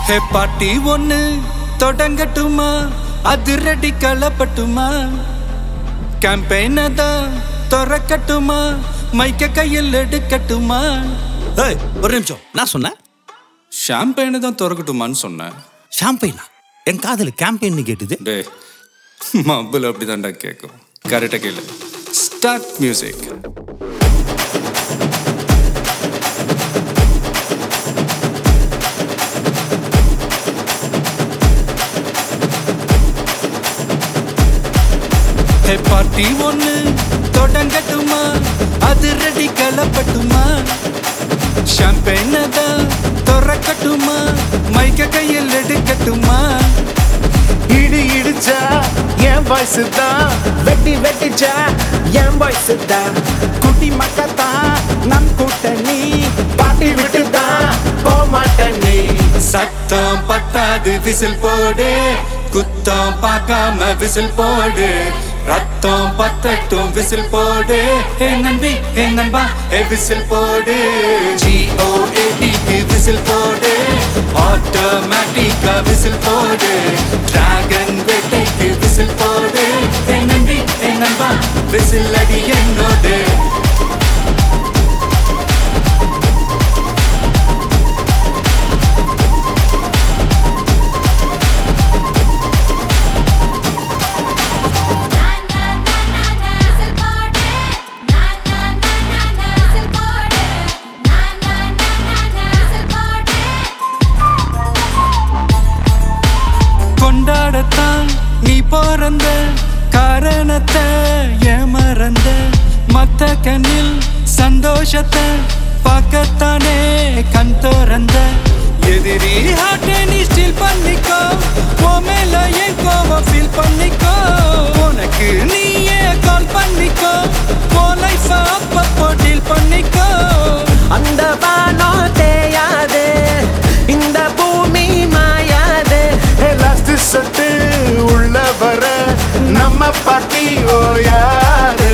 ஹே பாட்டி ஒண்ணு தொடங்கட்டுமா அதிரடி கலப்பட்டுமா கேம்பெயினை தான் திறக்கட்டுமா மைக்க கையில் எடுக்கட்டுமா ஏய் ஒரு நிமிஷம் நான் சொன்னேன் ஷாம்பெயினை தான் திறக்கட்டுமான்னு சொன்னேன் ஷாம்பெயினா என் காதல் கேம்பெயின் கேட்டுது டே மப்பிள் அப்படிதான்டா கேட்கும் கரெக்டாக கேளு ஸ்டார்ட் மியூசிக் ஹே பார்ட்டி ஒன்று தொடங்கட்டுமா அது ரெடி கலப்பட்டுமா ஷாம்பெயினை தான் திறக்கட்டுமா மைக்க கையில் எடுக்கட்டுமா இடி இடிச்சா என் வாய்ஸ் தான் வெட்டி வெட்டிச்சா என் வாய்ஸ் தான் குட்டி மக்கத்தான் நம் கூட்டணி பாட்டி விட்டு தான் போக மாட்டேன் நீ சத்தம் பத்தாது விசில் போடு குத்தம் பார்க்காம விசில் போடு ரத்தம் பத்தட்டும் விசில் போடு ஏ நம்பி ஏ நண்பா ஏ விசில் போடு ஜிஓ ஏடிக்கு விசில் போடு ஆட்டோமேட்டிக்கா விசில் போடு டிராகன் வேட்டைக்கு விசில் போடு ஏ நம்பி ஏ நண்பா விசில் அடி என்னோடு கொண்டாடத்தான் நீ பிறந்த காரணத்தை ஏமறந்த மத்த கண்ணில் சந்தோஷத்தை பார்க்கத்தானே கண் திறந்த எதிரி ஹார்ட்டை நீ ஸ்டில் பண்ணிக்கோ உன் மேல என் கோவம் ஃபீல் பண்ணிக்கோ உனக்கு நீயே கால் பண்ணிக்கோ உன் லைஃப் அப்பப்போ டீல் பண்ணிக்கோ அந்த வானம் தேயாது இந்த பூமி மாயாது லாஸ்ட் சொட்டு உள்ள வர நம்ம பாட்டி ஓ யாரு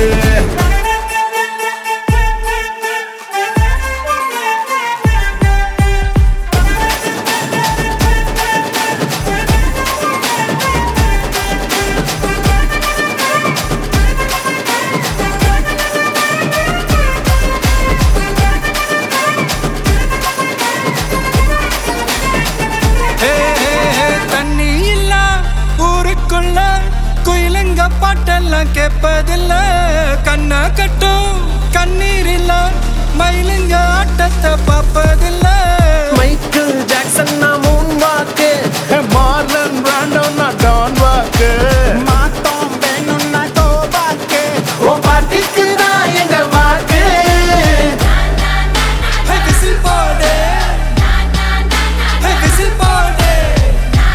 ஹே, ஹே, ஹே, தண்ணி இல்ல ஊருக்குள்ள குயிலுங்க பாட்டெல்லாம் கேட்பதில்ல கண்ணா கட்டும் கண்ணீர் இல்ல மயிலுங்க ஆட்டத்தை பார்ப்பதில்ல மைக்கேல் ஜாக்சன் நான் மூன் வாக்கு மார்லன் பிராண்டோ நான் டான் வாக்கு மாத்தோம் வேணும் நான் கோ வாக்கு ஓ பாட்டிக்கு தான் எங்க வாக்கு ஹே, விசில் போடு ஹே, விசில் போடு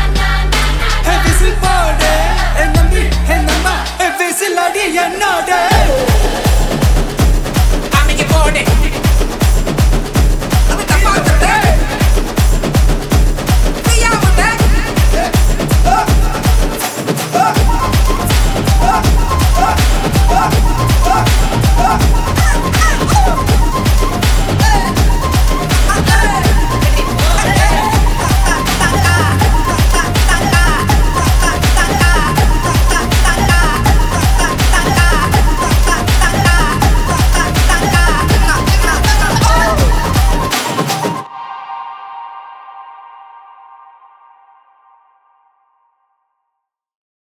ஹே, விசில் போடு என் நம்பி என் நம்பா ஹே, விசில் அடி என்னோட